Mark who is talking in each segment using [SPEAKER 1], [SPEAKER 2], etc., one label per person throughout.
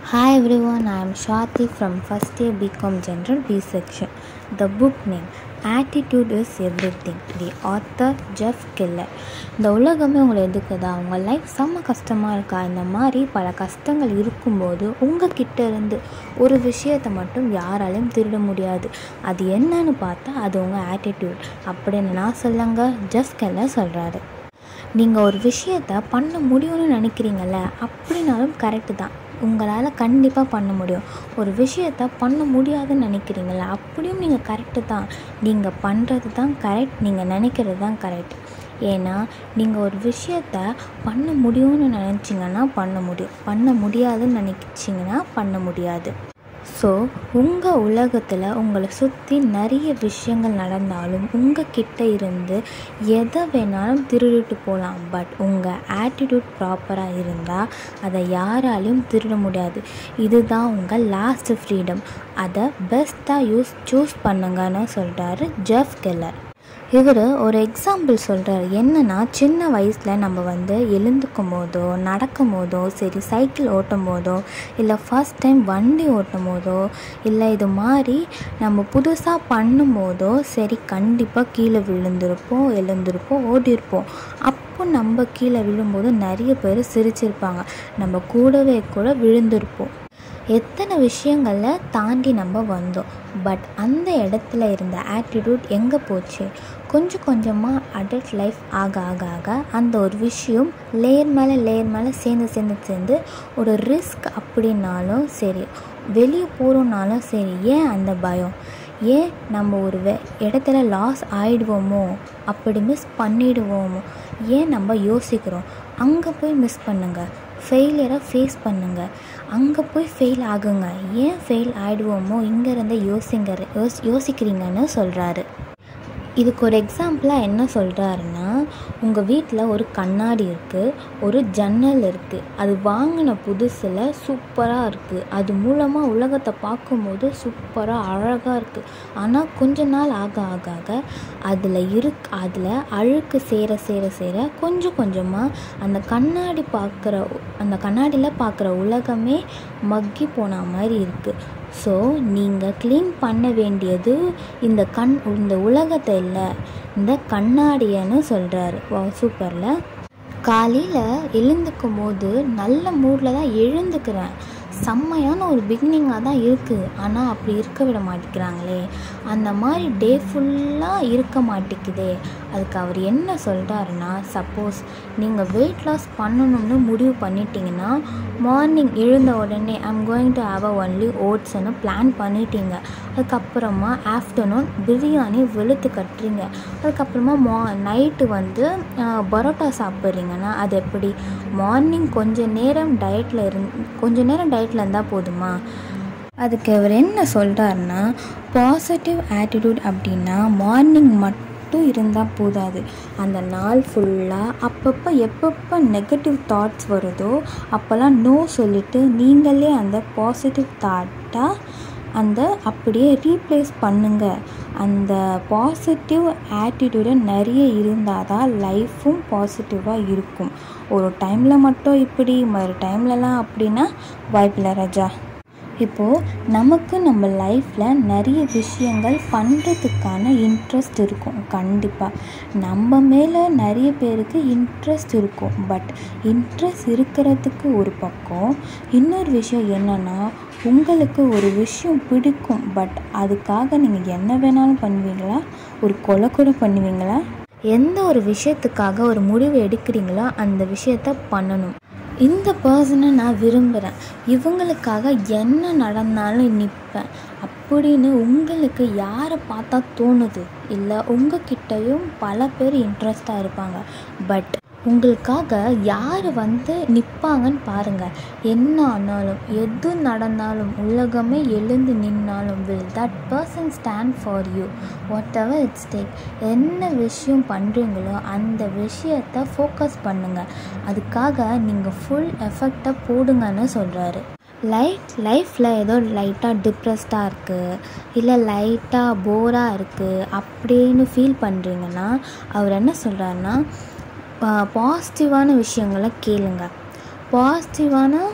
[SPEAKER 1] Hi everyone, I am Shwati from first year BCom General B section. The book name Attitude is Everything. The author Jeff Keller. இந்த உலகமே உங்களை எதுக்குதா உங்கள் life செம்ம கஷ்டமாக இருக்கா இந்த மாதிரி பல கஷ்டங்கள் இருக்கும்போது உங்கள் கிட்ட இருந்து ஒரு விஷயத்தை மட்டும் யாராலையும் திருட முடியாது அது என்னன்னு பார்த்தா அது உங்கள் ஆட்டிடியூட் அப்படின்னு நான் சொல்லுங்க ஜெஃப் கெல்லர் சொல்கிறாரு நீங்கள் ஒரு விஷயத்த பண்ண முடியும்னு நினைக்கிறீங்கல்ல அப்படின்னாலும் கரெக்டு தான் உங்களால் கண்டிப்பாக பண்ண முடியும் ஒரு விஷயத்த பண்ண முடியாதுன்னு நினைக்கிறீங்களா அப்படியும் நீங்கள் கரெக்டு தான் நீங்கள் பண்ணுறது தான் கரெக்ட் நீங்கள் நினைக்கிறது தான் கரெக்ட் ஏன்னா நீங்கள் ஒரு விஷயத்த பண்ண முடியும்னு நினச்சிங்கன்னா பண்ண முடியும் பண்ண முடியாதுன்னு நினைச்சிங்கன்னா பண்ண முடியாது ஸோ உங்கள் உலகத்தில் உங்களை சுற்றி நிறைய விஷயங்கள் நடந்தாலும் உங்கள் கிட்ட இருந்து எதை வேணாலும் திருடிட்டு போகலாம் பட் உங்கள் ஆட்டிடியூட் ப்ராப்பராக இருந்தால் அதை யாராலையும் திருட முடியாது இதுதான் உங்கள் லாஸ்ட் ஃப்ரீடம் அதை பெஸ்ட்டாக யூஸ் சூஸ் பண்ணுங்கன்னு சொல்கிறாரு ஜெஃப் கெல்லர் இவர் ஒரு எக்ஸாம்பிள் சொல்கிறார் என்னென்னா சின்ன வயசில் நம்ம வந்து எழுந்துக்கும் போதோ நடக்கும் போதோ சரி சைக்கிள் ஓட்டும் போதோ இல்லை ஃபஸ்ட் டைம் வண்டி ஓட்டும் போதோ இல்லை இது மாதிரி நம்ம புதுசாக பண்ணும் போதோ சரி கண்டிப்பாக கீழே விழுந்திருப்போம் எழுந்திருப்போம் ஓடிருப்போம் அப்போ நம்ம கீழே விழும்போது நிறைய பேர் சிரிச்சிருப்பாங்க நம்ம கூடவே கூட விழுந்திருப்போம் எத்தனை விஷயங்களில் தாண்டி நம்ம வந்தோம் பட் அந்த இடத்துல இருந்த ஆட்டிடியூட் எங்கே போச்சு கொஞ்சம் கொஞ்சமாக அடல்ட் லைஃப் ஆக ஆக ஆக அந்த ஒரு விஷயம் லேயர் மேலே லேயர் மேலே சேர்ந்து சேர்ந்து சேர்ந்து ஒரு ரிஸ்க் அப்படின்னாலும் சரி வெளியே போகிறோன்னாலும் சரி ஏன் அந்த பயம் ஏன் நம்ம ஒரு வே இடத்துல லாஸ் ஆகிடுவோமோ அப்படி மிஸ் பண்ணிடுவோமோ ஏன் நம்ம யோசிக்கிறோம் அங்கே போய் மிஸ் பண்ணுங்கள் ஃபெயிலியரை ஃபேஸ் பண்ணுங்கள் அங்கே போய் ஃபெயில் ஆகுங்க ஏன் ஃபெயில் ஆகிடுவோமோ இங்கேருந்து யோசிங்க யோஸ் யோசிக்கிறீங்கன்னு சொல்கிறாரு இதுக்கு ஒரு எக்ஸாம்பிளாக என்ன சொல்கிறாருன்னா உங்கள் வீட்டில் ஒரு கண்ணாடி இருக்குது ஒரு ஜன்னல் இருக்குது அது வாங்கின புதுசில் சூப்பராக இருக்குது அது மூலமாக உலகத்தை பார்க்கும்போது சூப்பராக அழகாக இருக்குது ஆனால் கொஞ்ச நாள் ஆக ஆக ஆக அதில் இருக் அதில் அழுக்கு சேர சேர சேர கொஞ்சம் கொஞ்சமாக அந்த கண்ணாடி பார்க்குற அந்த கண்ணாடியில் பார்க்குற உலகமே மக்கி போன மாதிரி இருக்குது ஸோ நீங்கள் க்ளீன் பண்ண வேண்டியது இந்த கண் இந்த உலகத்தை இல்லை இந்த கண்ணாடியன்னு சொல்கிறாரு வா சூப்பரில் காலையில் எழுந்துக்கும் போது நல்ல மூடில் தான் எழுந்துக்கிறேன் செம்மையான ஒரு பிகினிங்காக தான் இருக்குது ஆனால் அப்படி இருக்க விட மாட்டேங்கிறாங்களே அந்த மாதிரி டே ஃபுல்லாக இருக்க மாட்டேங்குதே அதுக்கு அவர் என்ன சொல்கிறாருன்னா சப்போஸ் நீங்கள் வெயிட் லாஸ் பண்ணணும்னு முடிவு பண்ணிட்டீங்கன்னா மார்னிங் எழுந்த உடனே I'm going to have a only ஓட்ஸ்னு பிளான் பண்ணிட்டீங்க அதுக்கப்புறமா ஆஃப்டர்நூன் பிரியாணி வெளுத்து கட்டுறீங்க அதுக்கப்புறமா மா நைட்டு வந்து பரோட்டா சாப்பிட்றீங்கன்னா அது எப்படி மார்னிங் கொஞ்சம் நேரம் டயட்டில் இருந் கொஞ்சம் நேரம் டயட்டில் இருந்தால் போதுமா அதுக்கு அவர் என்ன சொல்கிறாருன்னா பாசிட்டிவ் ஆட்டிடியூட் அப்படின்னா மார்னிங் மட்டும் இருந்தால் போதாது அந்த நாள் ஃபுல்லாக அப்பப்போ எப்பப்போ நெகட்டிவ் தாட்ஸ் வருதோ அப்போல்லாம் நோ சொல்லிவிட்டு நீங்களே அந்த பாசிட்டிவ் தாட்டாக அந்த அப்படியே ரீப்ளேஸ் பண்ணுங்க அந்த பாசிட்டிவ் ஆட்டிடியூடு நிறைய இருந்தால் தான் லைஃப்பும் பாசிட்டிவாக இருக்கும் ஒரு டைமில் மட்டும் இப்படி மறு டைம்லலாம் அப்படின்னா வாய்ப்பில்லை ராஜா இப்போது நமக்கு நம்ம லைஃப்பில் நிறைய விஷயங்கள் பண்ணுறதுக்கான இன்ட்ரெஸ்ட் இருக்கும் கண்டிப்பாக நம்ம மேலே நிறைய பேருக்கு இன்ட்ரெஸ்ட் இருக்கும் பட் இன்ட்ரெஸ்ட் இருக்கிறதுக்கு ஒரு பக்கம் இன்னொரு விஷயம் என்னென்னா உங்களுக்கு ஒரு விஷயம் பிடிக்கும் பட் அதுக்காக நீங்கள் என்ன வேணாலும் பண்ணுவீங்களா ஒரு கொலை கூட பண்ணுவீங்களா எந்த ஒரு விஷயத்துக்காக ஒரு முடிவு எடுக்கிறீங்களோ அந்த விஷயத்த பண்ணணும் இந்த பர்சனை நான் விரும்புகிறேன் இவங்களுக்காக என்ன நடந்தாலும் நிற்பேன் அப்படின்னு உங்களுக்கு யாரை பார்த்தா தோணுது இல்லை உங்ககிட்டயும் பல பேர் இன்ட்ரெஸ்டாக இருப்பாங்க பட் உங்களுக்காக யார் வந்து நிற்பாங்கன்னு பாருங்கள் என்ன ஆனாலும் எது நடந்தாலும் உலகமே எழுந்து நின்னாலும் will that person stand for you whatever it's take என்ன விஷயம் பண்ணுறீங்களோ அந்த விஷயத்தை ஃபோக்கஸ் பண்ணுங்கள் அதுக்காக நீங்கள் ஃபுல் எஃபெக்டை போடுங்கன்னு சொல்கிறாரு லைட் லைஃப்பில் ஏதோ லைட்டாக டிப்ரெஸ்டாக இருக்குது இல்லை லைட்டாக போராக இருக்குது அப்படின்னு ஃபீல் பண்ணுறீங்கன்னா அவர் என்ன சொல்கிறாருன்னா பாசிட்டிவான விஷயங்களை கேளுங்க பாசிட்டிவான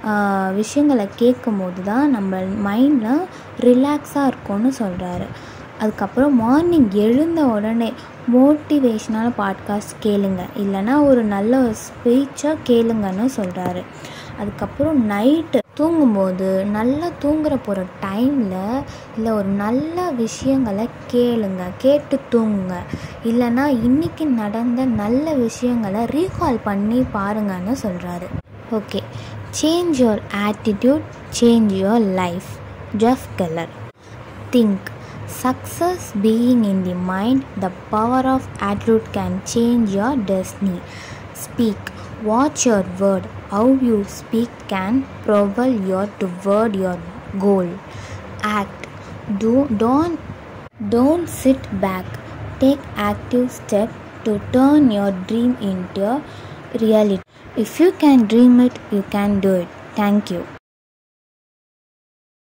[SPEAKER 1] விஷயங்களை கேட்கும்போது தான் நம்ம மைண்டில் ரிலாக்ஸாக இருக்கும்னு சொல்கிறாரு அதுக்கப்புறம் மார்னிங் எழுந்த உடனே மோட்டிவேஷ்னல் பாட்காஸ்ட் கேளுங்க இல்லைனா ஒரு நல்ல ஒரு ஸ்பீச்சாக கேளுங்கன்னு சொல்கிறாரு அதுக்கப்புறம் நைட்டு தூங்கும்போது நல்லா தூங்குற போகிற டைமில் இல்லை ஒரு நல்ல விஷயங்களை கேளுங்க கேட்டு தூங்குங்க இல்லைனா இன்றைக்கி நடந்த நல்ல விஷயங்களை ரீகால் பண்ணி பாருங்கன்னு சொல்கிறாரு okay change your attitude change your life Jeff Keller think Success being in the mind, the power of attitude can change your destiny. Speak. Watch your word. How you speak can propel you toward your goal. Act. Do don't don't sit back. Take active step to turn your dream into a reality. If you can dream it, you can do it. Thank you.